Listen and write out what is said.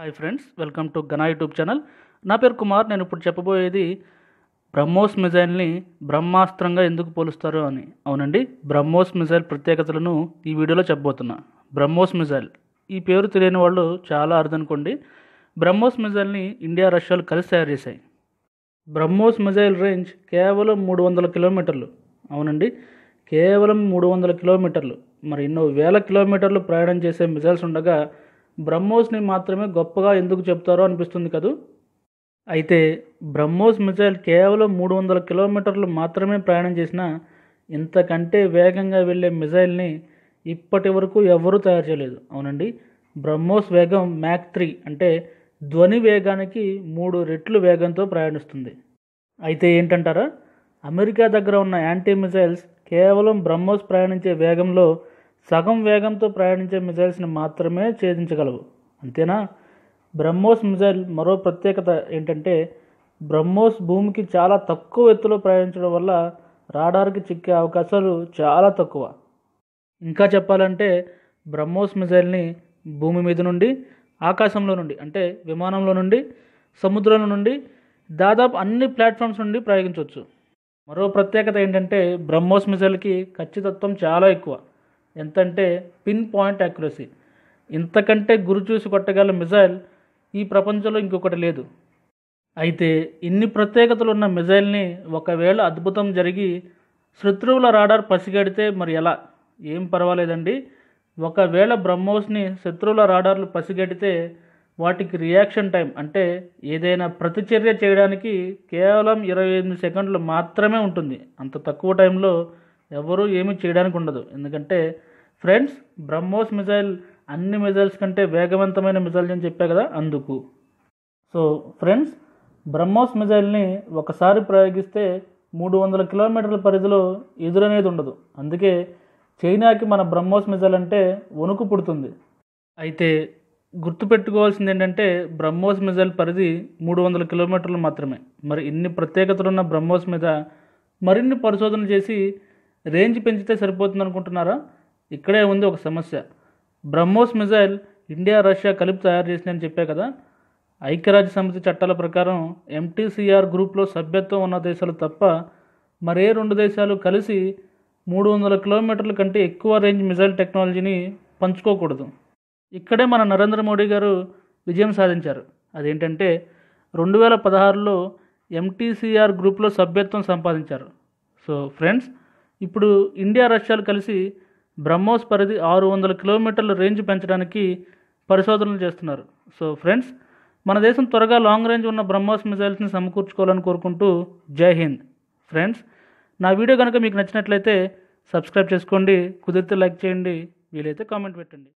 hi friends welcome to Gana YouTube channel నా పేరు కుమార్ నేను ఇప్పుడు చెప్పబోయేది బ్రహ్మోస్ మిజైల్ని బ్రహ్మాస్త్రంగా ఎందుకు పోలుస్తారు అని అవునండి బ్రహ్మోస్ మిజైల్ ప్రత్యేకతలను ఈ వీడియోలో చెప్పబోతున్నా బ్రహ్మోస్ మిజైల్ ఈ పేరు తెలియని వాళ్ళు చాలా అరుదనుకోండి బ్రహ్మోస్ మిజైల్ని ఇండియా రష్యాలు కలిసి తయారు చేశాయి బ్రహ్మోస్ మిజైల్ రేంజ్ కేవలం మూడు వందల కిలోమీటర్లు అవునండి కేవలం మూడు వందల కిలోమీటర్లు మరి ఎన్నో వేల కిలోమీటర్లు ప్రయాణం చేసే మిజైల్స్ ఉండగా బ్రహ్మోస్ని మాత్రమే గొప్పగా ఎందుకు చెప్తారో అనిపిస్తుంది కదూ అయితే బ్రహ్మోస్ మిజైల్ కేవలం మూడు వందల కిలోమీటర్లు మాత్రమే ప్రయాణం చేసినా ఇంతకంటే వేగంగా వెళ్ళే మిజైల్ని ఇప్పటి వరకు ఎవరూ తయారు చేయలేదు అవునండి బ్రహ్మోస్ వేగం మ్యాక్ త్రీ అంటే ధ్వని వేగానికి మూడు రెట్లు వేగంతో ప్రయాణిస్తుంది అయితే ఏంటంటారా అమెరికా దగ్గర ఉన్న యాంటీ మిజైల్స్ కేవలం బ్రహ్మోస్ ప్రయాణించే వేగంలో సగం వేగంతో ప్రయాణించే మిజైల్స్ని మాత్రమే ఛేదించగలవు అంతేనా బ్రహ్మోస్ మిజైల్ మరో ప్రత్యేకత ఏంటంటే బ్రహ్మోస్ భూమికి చాలా తక్కువ ఎత్తులో ప్రయాణించడం వల్ల రాడార్కి చిక్కే అవకాశాలు చాలా తక్కువ ఇంకా చెప్పాలంటే బ్రహ్మోస్ మిజైల్ని భూమి మీద నుండి ఆకాశంలో నుండి అంటే విమానంలో నుండి సముద్రంలో నుండి దాదాపు అన్ని ప్లాట్ఫామ్స్ నుండి ప్రయోగించవచ్చు మరో ప్రత్యేకత ఏంటంటే బ్రహ్మోస్ మిజైల్కి ఖచ్చితత్వం చాలా ఎక్కువ ఎంతంటే పిన్ పాయింట్ యాక్యురసీ ఇంతకంటే గురి చూసి కొట్టగల మిజైల్ ఈ ప్రపంచంలో ఇంకొకటి లేదు అయితే ఇన్ని ప్రత్యేకతలు ఉన్న మిజైల్ని ఒకవేళ అద్భుతం జరిగి శత్రువుల రాడార్ పసిగడితే మరి ఎలా ఏం పర్వాలేదండి ఒకవేళ బ్రహ్మోస్ని శత్రువుల రాడార్లు పసిగడితే వాటికి రియాక్షన్ టైం అంటే ఏదైనా ప్రతిచర్య చేయడానికి కేవలం ఇరవై ఎనిమిది సెకండ్లు మాత్రమే ఉంటుంది అంత తక్కువ టైంలో ఎవరూ ఏమీ చేయడానికి ఉండదు ఎందుకంటే ఫ్రెండ్స్ బ్రహ్మోస్ మిజైల్ అన్ని మిజైల్స్ కంటే వేగవంతమైన మిజైల్ అని చెప్పా కదా అందుకు సో ఫ్రెండ్స్ బ్రహ్మోస్ మిజైల్ని ఒకసారి ప్రయోగిస్తే మూడు వందల కిలోమీటర్ల పరిధిలో ఎదురనేది ఉండదు అందుకే చైనాకి మన బ్రహ్మోస్ మిజైల్ అంటే వణుకు పుడుతుంది అయితే గుర్తుపెట్టుకోవాల్సింది ఏంటంటే బ్రహ్మోస్ మిజైల్ పరిధి మూడు వందల కిలోమీటర్లు మాత్రమే మరి ఇన్ని ప్రత్యేకతలున్న బ్రహ్మోస్ మీద మరిన్ని పరిశోధనలు చేసి రేంజ్ పెంచితే సరిపోతుంది అనుకుంటున్నారా ఇక్కడే ఉంది ఒక సమస్య బ్రహ్మోస్ మిజైల్ ఇండియా రష్యా కలిపి తయారు చేసిందని చెప్పే కదా ఐక్యరాజ్య సమితి చట్టాల ప్రకారం ఎంటీసీఆర్ గ్రూప్లో సభ్యత్వం ఉన్న దేశాలు తప్ప మరే రెండు దేశాలు కలిసి మూడు వందల కిలోమీటర్ల కంటే ఎక్కువ రేంజ్ మిజైల్ టెక్నాలజీని పంచుకోకూడదు ఇక్కడే మన నరేంద్ర మోడీ గారు విజయం సాధించారు అదేంటంటే రెండు వేల పదహారులో ఎంటీసీఆర్ గ్రూప్లో సభ్యత్వం సంపాదించారు సో ఫ్రెండ్స్ ఇప్పుడు ఇండియా రష్యాలు కలిసి బ్రహ్మోస్ పరిధి ఆరు వందల కిలోమీటర్ల రేంజ్ పెంచడానికి పరిశోధనలు చేస్తున్నారు సో ఫ్రెండ్స్ మన దేశం త్వరగా లాంగ్ రేంజ్ ఉన్న బ్రహ్మోస్ మిజైల్స్ని సమకూర్చుకోవాలని కోరుకుంటూ జై హింద్ ఫ్రెండ్స్ నా వీడియో కనుక మీకు నచ్చినట్లయితే సబ్స్క్రైబ్ చేసుకోండి కుదిరితే లైక్ చేయండి వీలైతే కామెంట్ పెట్టండి